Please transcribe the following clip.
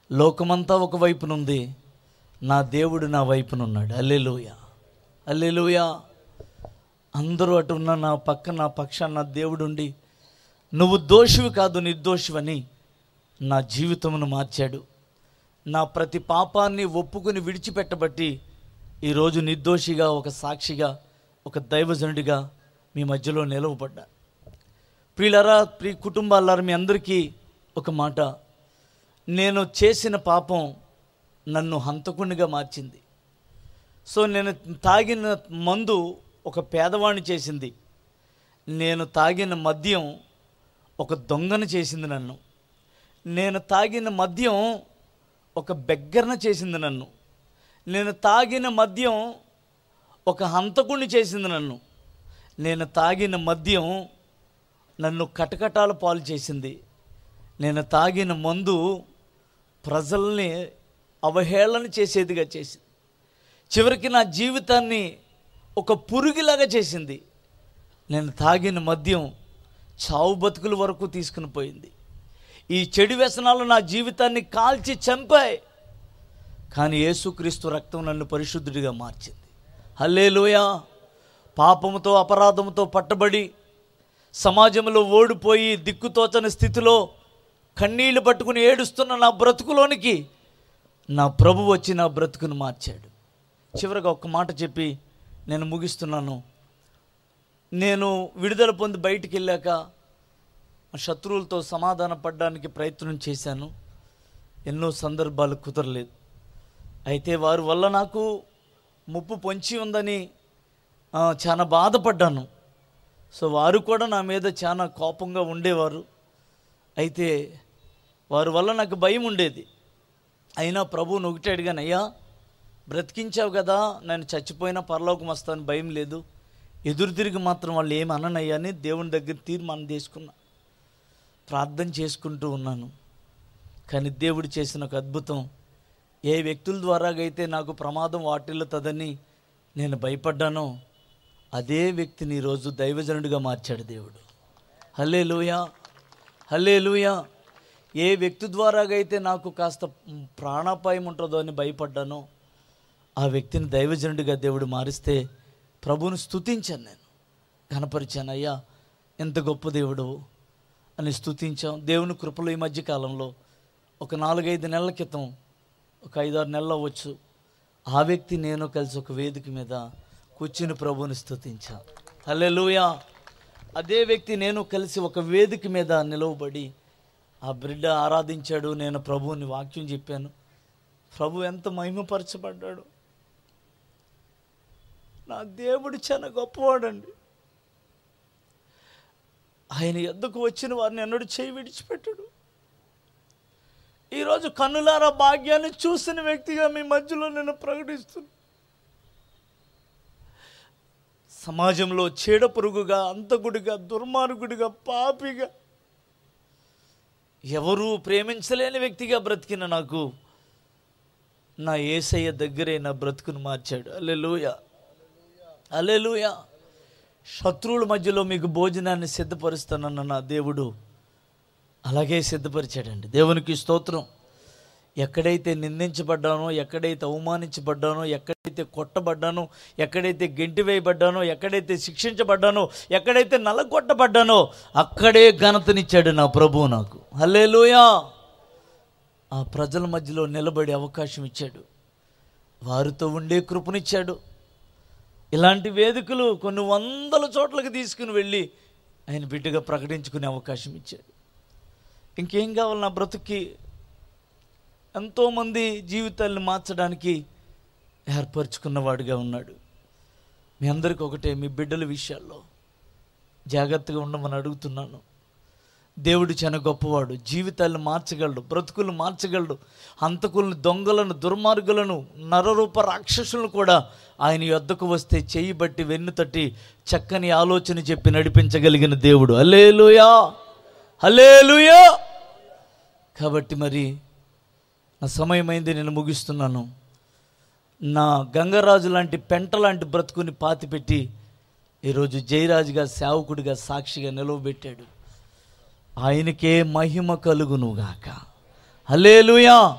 లోకమంతా ఒక వైపునుంది నా దేవుడు నా వైపునున్నాడు అల్లెలుయ అల్లెలుయ అందరూ అటు ఉన్న నా పక్క నా పక్షాన నా దేవుడుండి నువ్వు దోషివి కాదు నిర్దోషివని నా జీవితమును మార్చాడు నా ప్రతి పాపాన్ని ఒప్పుకుని విడిచిపెట్టబట్టి ఈరోజు నిర్దోషిగా ఒక సాక్షిగా ఒక దైవజనుడిగా మీ మధ్యలో నిలవబడ్డా ప్రియులరా ప్రియ కుటుంబాలారా మీ అందరికీ ఒక మాట నేను చేసిన పాపం నన్ను హంతకునిగా మార్చింది సో నేను తాగిన మందు ఒక పేదవాణ్ణి చేసింది నేను తాగిన మద్యం ఒక దొంగను చేసింది నన్ను నేను తాగిన మద్యం ఒక బెగ్గరన చేసింది నన్ను నేను తాగిన మద్యం ఒక హంతకుణ్ణి చేసింది నన్ను నేను తాగిన మద్యం నన్ను కటకటాల పాలు చేసింది నేను తాగిన మందు ప్రజల్ని అవహేళన చేసేదిగా చేసింది చివరికి నా జీవితాన్ని ఒక పురుగులాగా చేసింది నేను తాగిన మద్యం చావు బతుకుల వరకు తీసుకుని పోయింది ఈ చెడు వ్యసనాలు నా జీవితాన్ని కాల్చి చంపాయి కానీ యేసుక్రీస్తు రక్తం నన్ను పరిశుద్ధుడిగా మార్చింది హల్లేలోయ పాపముతో అపరాధముతో పట్టబడి సమాజంలో ఓడిపోయి దిక్కుతోచని స్థితిలో కన్నీళ్లు పట్టుకుని ఏడుస్తున్న నా బ్రతుకులోనికి నా ప్రభు వచ్చి నా బ్రతుకును మార్చాడు చివరిగా ఒక్క మాట చెప్పి నేను ముగిస్తున్నాను నేను విడుదల పొంది బయటికి వెళ్ళాక మా శత్రువులతో సమాధాన పడడానికి ప్రయత్నం చేశాను ఎన్నో సందర్భాలు కుదరలేదు అయితే వారి వల్ల నాకు ముప్పు పొంచి ఉందని ఆ, చాలా బాధపడ్డాను సో వారు కూడా నా మీద చాలా కోపంగా ఉండేవారు అయితే వారి వల్ల నాకు భయం ఉండేది అయినా ప్రభువుని ఒకటే అడిగాను అయ్యా బ్రతికించావు కదా నేను చచ్చిపోయినా పరలోకం వస్తాను భయం లేదు ఎదురు తిరిగి మాత్రం వాళ్ళు ఏమి అననయ్యా అని దేవుని దగ్గర తీర్మానం తీసుకున్నా ప్రార్థన చేసుకుంటూ ఉన్నాను కానీ దేవుడు చేసిన ఒక అద్భుతం ఏ వ్యక్తుల ద్వారాగైతే నాకు ప్రమాదం వాటిల్లుతుందని నేను భయపడ్డానో అదే వ్యక్తిని ఈరోజు దైవజనుడిగా మార్చాడు దేవుడు హల్లే లూయా హల్లే లూయా ఏ వ్యక్తి ద్వారాగైతే నాకు కాస్త ప్రాణాపాయం ఉంటుందో అని భయపడ్డానో ఆ వ్యక్తిని దైవజనుడిగా దేవుడు మారిస్తే ప్రభువును స్తుతించాను నేను కనపరిచాను అయ్యా ఎంత గొప్ప దేవుడు అని స్తుతించాం దేవుని కృపలో ఈ మధ్య కాలంలో ఒక నాలుగైదు నెలల క్రితం ఒక ఐదారు నెలలు అవ్వచ్చు ఆ వ్యక్తి నేను కలిసి ఒక వేదిక మీద కూర్చుని ప్రభువుని స్తుతించాం హల్లెలూయా అదే వ్యక్తి నేను కలిసి ఒక వేదిక మీద నిలవబడి ఆ బిడ్డ ఆరాధించాడు నేను ప్రభువుని వాక్యం చెప్పాను ప్రభు ఎంత మహిమపరచబడ్డాడు నా దేవుడు చాలా గొప్పవాడండి ఆయన ఎద్దకు వచ్చిన వారిని ఎన్నడూ చేయి విడిచిపెట్టాడు ఈరోజు కన్నులారా భాగ్యాన్ని చూసిన వ్యక్తిగా మీ మధ్యలో నేను ప్రకటిస్తున్నాను సమాజంలో చీడ పురుగుగా అంతకుడిగా దుర్మార్గుడిగా పాపిగా ఎవరూ ప్రేమించలేని వ్యక్తిగా బ్రతికిన నాకు నా ఏసయ్య దగ్గరే నా బ్రతుకును మార్చాడు అల్లెలుయ అల్లెలుయ శత్రువుల మధ్యలో మీకు భోజనాన్ని సిద్ధపరుస్తానన్న నా దేవుడు అలాగే సిద్ధపరిచాడండి దేవునికి స్తోత్రం ఎక్కడైతే నిందించబడ్డానో ఎక్కడైతే అవమానించబడ్డానో ఎక్కడైతే కొట్టబడ్డానో ఎక్కడైతే గెంటి వేయబడ్డానో ఎక్కడైతే శిక్షించబడ్డానో ఎక్కడైతే నలగొట్టబడ్డానో అక్కడే ఘనతనిచ్చాడు నా ప్రభువు నాకు హల్లేలూయా ఆ ప్రజల మధ్యలో నిలబడే అవకాశం ఇచ్చాడు వారితో ఉండే కృపనిచ్చాడు ఇలాంటి వేదికలు కొన్ని వందల చోట్లకి తీసుకుని వెళ్ళి ఆయన బిడ్డగా ప్రకటించుకునే అవకాశం ఇచ్చాడు ఇంకేం కావాలి నా బ్రతుక్కి ఎంతోమంది జీవితాలను మార్చడానికి ఏర్పరచుకున్నవాడుగా ఉన్నాడు మీ అందరికీ ఒకటే మీ బిడ్డల విషయాల్లో జాగ్రత్తగా ఉండమని అడుగుతున్నాను దేవుడు చాలా గొప్పవాడు జీవితాలను మార్చగలడు బ్రతుకులు మార్చగలడు హంతకులను దొంగలను దుర్మార్గులను నరరూప రాక్షసులను కూడా ఆయన యొద్దకు వస్తే చెయ్యి బట్టి వెన్ను తట్టి చక్కని ఆలోచన చెప్పి నడిపించగలిగిన దేవుడు హల్లేలుయా హల్లేలుయా కాబట్టి మరి నా సమయమైంది నేను ముగిస్తున్నాను నా గంగరాజు లాంటి పెంట లాంటి బ్రతుకుని పాతిపెట్టి ఈరోజు జయరాజుగా సేవకుడిగా సాక్షిగా నిలవబెట్టాడు ఆయనకే మహిమ కలుగునుగాక హల్లెలూయా